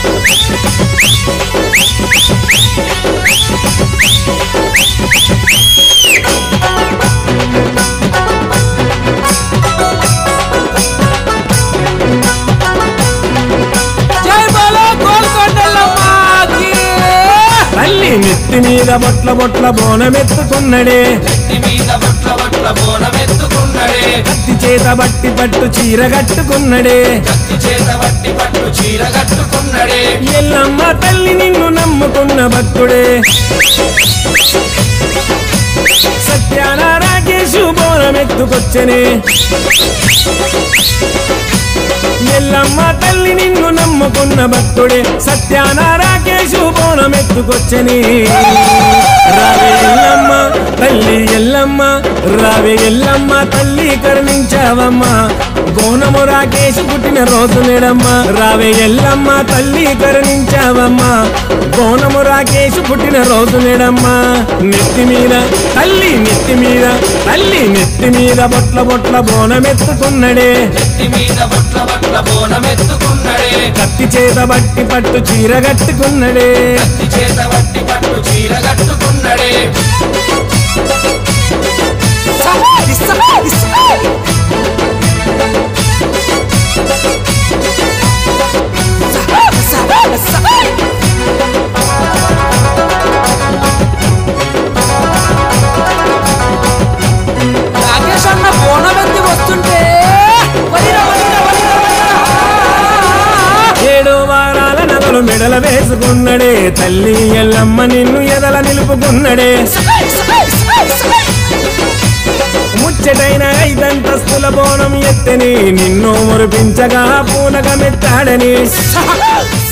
జై బలో గోల్కొండలమ్మకి తల్లి నెత్తి మీద బొట్ల బొట్ల బోనమెత్తుకున్నడే నెత్తి మీద బొట్ల బొట్ల బోనమెత్తుకున్నడే కత్తి చేత బట్టి పట్టు చీర కట్టుకున్నడే కత్తి చేత బట్టి పట్టు చీర కట్టుకున్నడే ఎల్లమ్మ తల్లి నిన్ను నమ్ముకున్న భక్తుడే సత్యాన రాకేశు బోనమెత్తుకొచ్చనే ఎల్లమ్మ తల్లి నిన్ను నమ్ముకున్న భక్తుడే సత్యాన రాకేశు బోనమెత్తుకొచ్చని రావే ఎల్లమ్మ తల్లి ఎల్లమ్మ రావే ఎల్లమ్మ తల్లి కరుణించావమ్మ బోనము రాకేశు పుట్టిన రోజు నేడమ్మ రావే ఎల్లమ్మ తల్లి కరుణించావమ్మ బోనము రాకేశు పుట్టిన రోజు నేడమ్మ నెత్తి మీద తల్లి నెత్తి మీద తల్లి నెత్తి మీద బొట్ల బొట్ల బోనమెత్తుకున్నడే నెత్తి మీద బొట్ల బొట్ల బోనమెత్తుకున్నడే కత్తి చేత బట్టి పట్టు చీర కట్టుకున్నడే కత్తి చేత బట్టి పట్టు చీర కట్టుకున్నడే రాకేష్ అన్న బోనమెత్తి వస్తుంటే వలిర, వలిర, వలిర, వలిర. ఏడు వారాల నగలు మెడల వేసుకున్నడే తల్లి ఎల్లమ్మ నిన్ను ఎదల నిలుపుకున్నడే ముచ్చటైన ఐదంతస్తుల బోనం ఎత్తని నిన్ను మురిపించగా పూనకమెత్తాడని